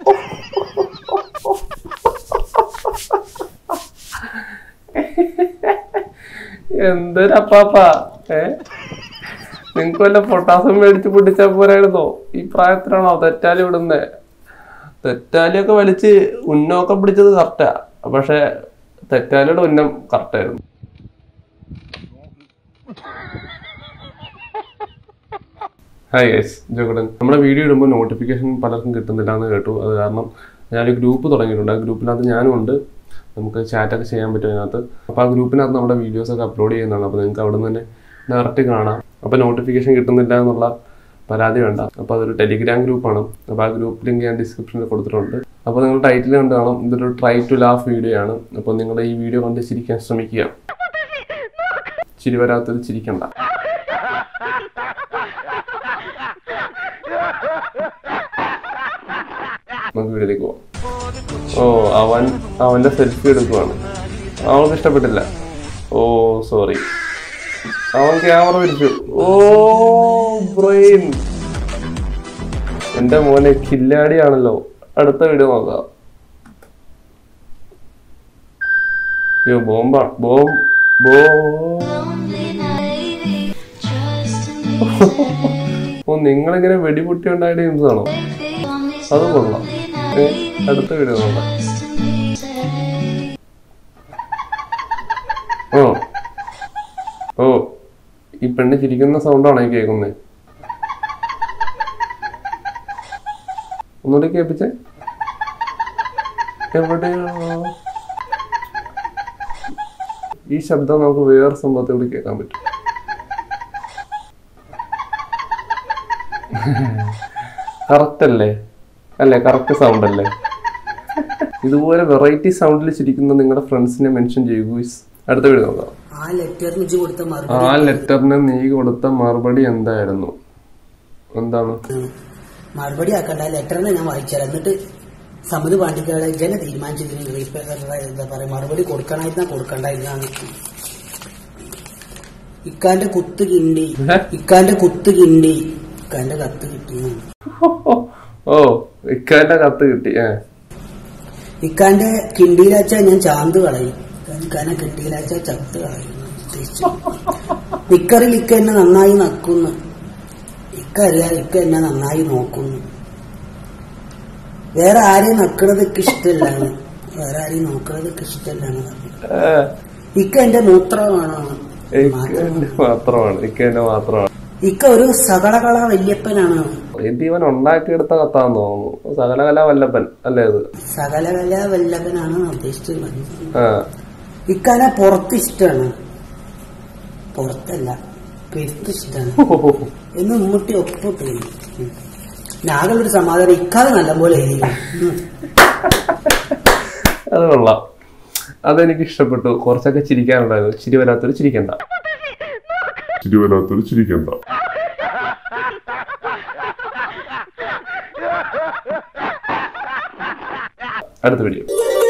എന്തൊരപ്പാപ്പാ ഏ നിങ്ങക്ക് വല്ല പൊട്ടാസ്യം മേടിച്ച് പൊട്ടിച്ചാ പോരായിരുന്നോ ഈ പ്രായത്തിലാണോ തെറ്റാലി വിടുന്നേ തെറ്റാലിയൊക്കെ വലിച്ച് ഉന്നമൊക്കെ പിടിച്ചത് കറക്റ്റാ പക്ഷെ തെറ്റാലിയുടെ ഉന്നം കറക്റ്റായിരുന്നു ഹായ് ഗൈസ് ജോഗടൻ നമ്മുടെ വീഡിയോ ഇടുമ്പോൾ നോട്ടിഫിക്കേഷൻ പലർക്കും കിട്ടുന്നില്ല എന്ന് കേട്ടു അത് കാരണം ഞാനൊരു ഗ്രൂപ്പ് തുടങ്ങിയിട്ടുണ്ട് ആ ഗ്രൂപ്പിനകത്ത് ഞാനും ഉണ്ട് നമുക്ക് ചാറ്റൊക്കെ ചെയ്യാൻ പറ്റും അതിനകത്ത് അപ്പോൾ ആ ഗ്രൂപ്പിനകത്ത് നമ്മുടെ വീഡിയോസൊക്കെ അപ്ലോഡ് ചെയ്യുന്നതാണ് അപ്പോൾ നിങ്ങൾക്ക് അവിടെ നിന്ന് തന്നെ ഡയറക്റ്റ് കാണാം അപ്പോൾ നോട്ടിഫിക്കേഷൻ കിട്ടുന്നില്ല എന്നുള്ള പരാതി വേണ്ട അപ്പോൾ അതൊരു ടെലിഗ്രാം ഗ്രൂപ്പാണ് അപ്പോൾ ആ ഗ്രൂപ്പ് ലിങ്ക് ഞാൻ ഡിസ്ക്രിപ്ഷനിൽ കൊടുത്തിട്ടുണ്ട് അപ്പോൾ നിങ്ങൾ ടൈറ്റിൽ കണ്ട് കാണാം ഇതൊരു ട്രൈ ടു ലാഫ് വീഡിയോ ആണ് അപ്പോൾ നിങ്ങൾ ഈ വീഡിയോ കണ്ട് ചിരിക്കാൻ ശ്രമിക്കുക ചിരി വരാത്തൊരു ചിരിക്കണ്ട നമുക്ക് വീട്ടിലേക്ക് പോവാം ഓ അവൻ അവന്റെ സെൽഫി എടുക്കുവാണ് അവൾക്ക് ഇഷ്ടപ്പെട്ടില്ല ഓ സോറി അവൻ ക്യാമറ പിടിച്ചു ഓ ബ്രെയിൻ എന്റെ മോനെ കില്ലാടിയാണല്ലോ അടുത്ത വീഡിയോ നോക്കാം അയ്യോ ബോംബാ ബോം ബോ ഓ നിങ്ങളിങ്ങനെ വെടിപൊട്ടി ഉണ്ടായ ടീംസ് ആണോ അത് കൊള്ളാം ഏ, അടുത്ത വീഡിയോ നോക്കാം ഓ ഓ ഈ പെണ്ണ് ചിരിക്കുന്ന സൗണ്ടാണോ ഈ കേൾക്കുന്നത് ഒന്നുകൂടി കേൾപ്പിച്ചേ എവിടെയോ ഈ ശബ്ദം നമുക്ക് വേറെ സംഭവത്തോട് കേൾക്കാൻ പറ്റും കറക്റ്റ് അല്ലേ അല്ലേ കറക്റ്റ് സൗണ്ട് അല്ലേ ഇതുപോലെ വെറൈറ്റി സൗണ്ടിൽ ചിരിക്കുന്ന നിങ്ങളുടെ ഫ്രണ്ട്സിനെ മെൻഷൻ ചെയ്യൂ ഗുയിസ് അടുത്ത വീഡിയോ നോക്കാം ആ ലെറ്ററിന് ഇജ്ജ് കൊടുത്ത മറുപടി ആ ലെറ്ററിന് നീ കൊടുത്ത മറുപടി എന്തായിരുന്നു എന്താണ് മറുപടി ആക്കണ്ട ആ ലെറ്ററിനെ ഞാൻ വായിച്ചാൽ എന്നിട്ട് സമിതി പാണ്ഡിക്കാളെ ജന തീരുമാനിച്ചതിന് ഗ്രീസ് പേപ്പർ എന്താ പറയാ മറുപടി കൊടുക്കണായിരുന്നാ കൊടുക്കണ്ടായിരുന്നാണ് ഇക്കാന്റെ കുത്ത് കിണ്ടി ഏ? ഇക്കാന്റെ കുത്ത് കിണ്ടി ഇക്കാന്റെ കത്ത് കിട്ടിയെന്നാണ് ഓ ഇക്കാന്റെ കത്ത് കിട്ടി ഏ ഇക്കാന്റെ കിണ്ടിയിലാച്ച ഞാൻ ചാന്ത് കളയും ഇക്കാനെ കിണ്ടിയിലാച്ച ചത്ത് കളയും ഉദ്ദേശിച്ചു. നിക്കറിൽ ഇക്ക എന്നെ നന്നായി നക്കുന്നു ഇക്ക അറിയാം ഇക്ക എന്നെ നന്നായി നോക്കുന്നു വേറെ ആരെയും നക്കണത് ഇക്ക് ഇഷ്ടമില്ലാണ് വേറെ ആരെയും നോക്കണത് ഇക്ക് ഇഷ്ടമില്ലാണ് ഏ, ഇക്ക എന്റെ മൂത്രമാണ് ഇക്കന്റെ മാത്രമാണ് ഇക്കന്റെ മാത്രമാണ് ഇക്ക ഒരു സകളകള വല്യപ്പനാണ് ഇത് ഇവൻ ഉണ്ടാക്കിയെടുത്ത കത്താന്ന് തോന്നുന്നു സകലകല വല്ലപ്പൻ അല്ലേ ഇത് സകലകല വല്ലഭനാണ് ഉദ്ദേശിച്ചത് ആ ഇക്കാനെ പുറത്ത് ഇഷ്ടമാണ് പുറത്തല്ല പെരുത്ത് ഇഷ്ടമാണ് എന്ന് ഉമ്മൂട്ടി ഒപ്പിട്ട് ഞാകളൊരു സമാധാനം ഇക്കാതെ നല്ലപോലെ എഴുതി ഉം. അത് കൊള്ളാം അതെനിക്ക് ഇഷ്ടപ്പെട്ടു കുറച്ചൊക്കെ ചിരിക്കാനുണ്ടായിരുന്നു ചിരി വരാത്തൊരു ചിരിക്കണ്ട ചിരി വരാത്തൊരു ചിരിക്കണ്ട അടുത്ത വീഡിയോ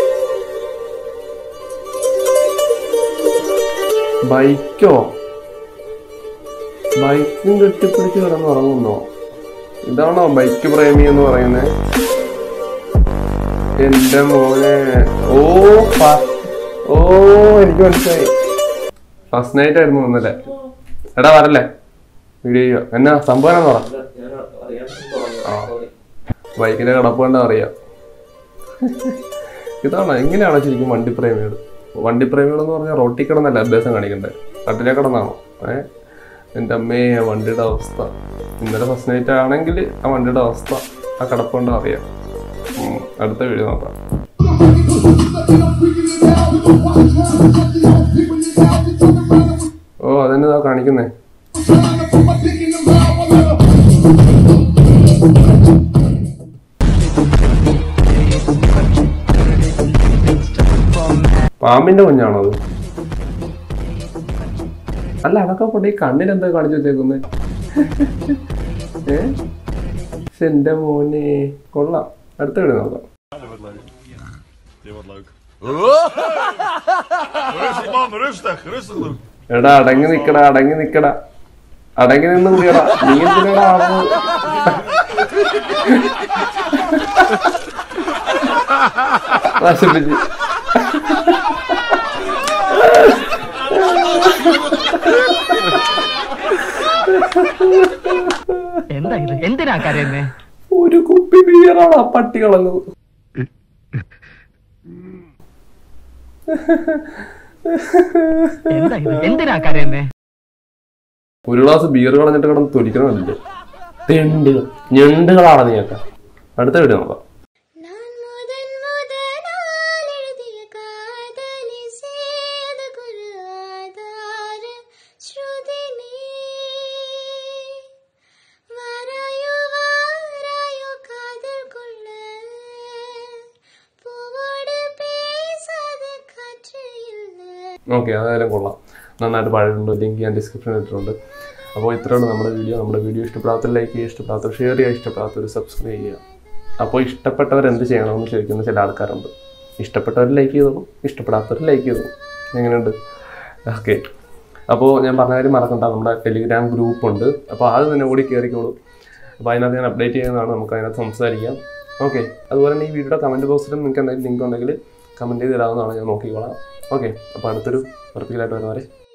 ബൈക്കോ ബൈക്കും കെട്ടിപ്പിടിച്ച് കിടന്നുറങ്ങുന്നോ ഇതാണോ ബൈക്ക് പ്രേമി എന്ന് പറയുന്നത് എന്റെ മോനെ ഓ ഫ- ഓ എനിക്ക് മനസ്സിലായി ഫസ്റ്റ് നൈറ്റ് ആയിരുന്നു ഇന്നലെ എടാ വരല്ലേ വീഡിയോ ചെയ്യുക എന്നാ സംഭവം എന്നാ പറ ആ ബൈക്കിന്റെ കിടപ്പ് കണ്ടാ അറിയാം ഇതാണോ എങ്ങനെയാണോ ശരിക്കും വണ്ടിപ്രേമികൾ വണ്ടിപ്രേമികൾ എന്ന് പറഞ്ഞാൽ റോട്ടിൽ കിടന്നല്ല അഭ്യാസം കാണിക്കണ്ടേ കട്ടിലെ കിടന്നാണോ ഏ എൻ്റെ അമ്മേ ആ വണ്ടിയുടെ അവസ്ഥ ഇന്നലെ ഫസ്റ്റ് നൈറ്റ് ആണെങ്കിൽ ആ വണ്ടിയുടെ അവസ്ഥ ആ കിടപ്പ് കണ്ടാ അറിയാം ഉം, അടുത്ത വീഡിയോ നോക്കാം ഓ അതെന്നതാ കാണിക്കുന്നേ പാമ്പിന്റെ കുഞ്ഞാണോ അത് അല്ല അതൊക്കെ പോട്ടെ ഈ കണ്ണിനെന്താ കാണിച്ചു വെച്ചേക്കുന്നേ ഏ ശ്ശെ, എന്റെ മോനെ കൊള്ളാം അടുത്ത വീട് നോക്കാം Rustig man, rustig, rustig doen. എടാ അടങ്ങി നിക്കടാ അടങ്ങി നിക്കടാ അടങ്ങി നിന്ന് കുടിയടാ നീ എന്തിനാടാ ആവുന്നത്? നശിപ്പിച്ച് എന്താ ഇത് എന്തിനാ കരയുന്നേ ഒരു കുപ്പി ബിയറാണ് ആ പട്ടി കളഞ്ഞത് എന്താ ഇത് എന്തിനാ കരയുന്നേ ഒരു ഗ്ലാസ് ബിയർ കളഞ്ഞിട്ട് കിടന്ന് തൊലിക്കണമല്ലേ തെണ്ടുകൾ ഞണ്ടുകളാണ് നീയൊക്കെ അടുത്ത വീഡിയോ നോക്കാം நான் முதன் முதலால் எழுதிய காதலி சேத குரு ஆதார ஸ்ருதி நீ வாராயோ வாராயோ காதல் கொள்ள பூவோடு பேசாத காற்று இல்லை ഓക്കെ അതായാലും കൊള്ളാം നന്നായിട്ട് പഴയതുണ്ട് ലിങ്ക് ഞാൻ ഡിസ്ക്രിപ്ഷനിൽ ഇട്ടിട്ടുണ്ട് അപ്പോൾ ഇത്രയാണ് നമ്മുടെ വീഡിയോ നമ്മുടെ വീഡിയോ ഇഷ്ടപ്പെടാത്ത ലൈക്ക് ചെയ്യുക ഇഷ്ടപ്പെടാത്ത ഷെയർ ചെയ്യുക ഇഷ്ടപ്പെടാത്തവർ സബ്സ്ക്രൈബ് ചെയ്യുക അപ്പോൾ ഇഷ്ടപ്പെട്ടവർ എന്ത് ചെയ്യണമെന്ന് ചോദിക്കുന്ന ചില ആൾക്കാരുണ്ട് ഇഷ്ടപ്പെട്ടവർ ലൈക്ക് ചെയ്തോളൂ ഇഷ്ടപ്പെടാത്തവർ ലൈക്ക് ചെയ്തോളൂ എങ്ങനെയുണ്ട് ഓക്കെ അപ്പോൾ ഞാൻ പറഞ്ഞ കാര്യം മറക്കണ്ട നമ്മുടെ ടെലിഗ്രാം ഗ്രൂപ്പ് ഉണ്ട് അപ്പോൾ അത് തന്നെ ഓടി കയറിക്കോളൂ അപ്പോൾ അതിനകത്ത് ഞാൻ അപ്ഡേറ്റ് ചെയ്യുന്നതാണ് നമുക്ക് അതിനകത്ത് സംസാരിക്കാം ഓക്കെ അതുപോലെ തന്നെ ഈ വീഡിയോയുടെ കമൻറ്റ് ബോക്സിലും നിങ്ങൾക്ക് എന്തെങ്കിലും ലിങ്ക് ഉണ്ടെങ്കിൽ കമൻറ്റ് ചെയ്ത് തരാവുന്നതാണ് ഞാൻ നോക്കിക്കോളാം ഓക്കെ അപ്പോൾ അടുത്തൊരു ഉറപ്പിക്കലായിട്ട് വരുന്നവരെ